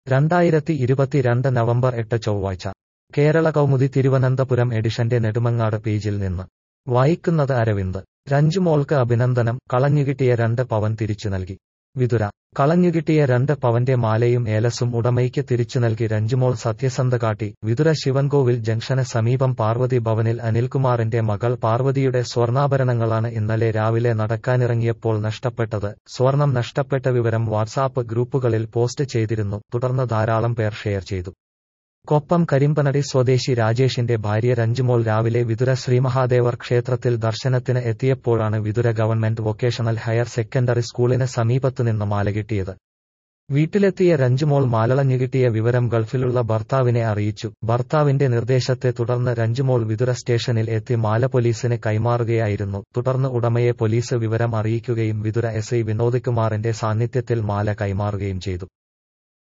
രണ്ടായിരത്തി ഇരുപത്തിരണ്ട് നവംബർ എട്ട് ചൊവ്വാഴ്ച കേരള കൗമുദി തിരുവനന്തപുരം എഡിഷന്റെ നെടുമങ്ങാട് പേജിൽ നിന്ന് വായിക്കുന്നത് അരവിന്ദ് രഞ്ജുമോൾക്ക് അഭിനന്ദനം കളഞ്ഞുകിട്ടിയ രണ്ട് പവൻ തിരിച്ചു നൽകി വിതുര കളഞ്ഞുകിട്ടിയ രണ്ട് പവന്റെ മാലയും ഏലസും ഉടമയ്ക്ക് തിരിച്ചു നൽകി രഞ്ജുമോൾ സത്യസന്ധ കാട്ടി വിതുര ശിവൻകോവിൽ ജംഗ്ഷന് സമീപം പാർവതി ഭവനിൽ അനിൽകുമാറിന്റെ മകൾ പാർവതിയുടെ സ്വർണ്ണാഭരണങ്ങളാണ് ഇന്നലെ രാവിലെ നടക്കാനിറങ്ങിയപ്പോൾ നഷ്ടപ്പെട്ടത് സ്വർണം നഷ്ടപ്പെട്ട വിവരം വാട്സാപ്പ് ഗ്രൂപ്പുകളിൽ പോസ്റ്റ് ചെയ്തിരുന്നു തുടർന്ന് ധാരാളം പേർ ഷെയർ ചെയ്തു കൊപ്പം കരിമ്പനടി സ്വദേശി രാജേഷിന്റെ ഭാര്യ രഞ്ജുമോൾ രാവിലെ വിതുര ശ്രീമഹാദേവർ ക്ഷേത്രത്തിൽ ദർശനത്തിന് എത്തിയപ്പോഴാണ് Vithura government vocational higher secondary സ്കൂളിന് സമീപത്തുനിന്ന് മാല കിട്ടിയത് വീട്ടിലെത്തിയ രഞ്ജുമോൾ മാലളഞ്ഞുകിട്ടിയ വിവരം ഗൾഫിലുള്ള ഭർത്താവിനെ അറിയിച്ചു ഭർത്താവിന്റെ നിർദ്ദേശത്തെ തുടർന്ന് രഞ്ജുമോൾ വിതുര സ്റ്റേഷനിൽ എത്തി മാല പോലീസിന് കൈമാറുകയായിരുന്നു തുടർന്ന് ഉടമയെ പോലീസ് വിവരം അറിയിക്കുകയും വിതുര എസ് ഐ വിനോദ് കുമാറിന്റെ സാന്നിധ്യത്തിൽ മാല കൈമാറുകയും ചെയ്തു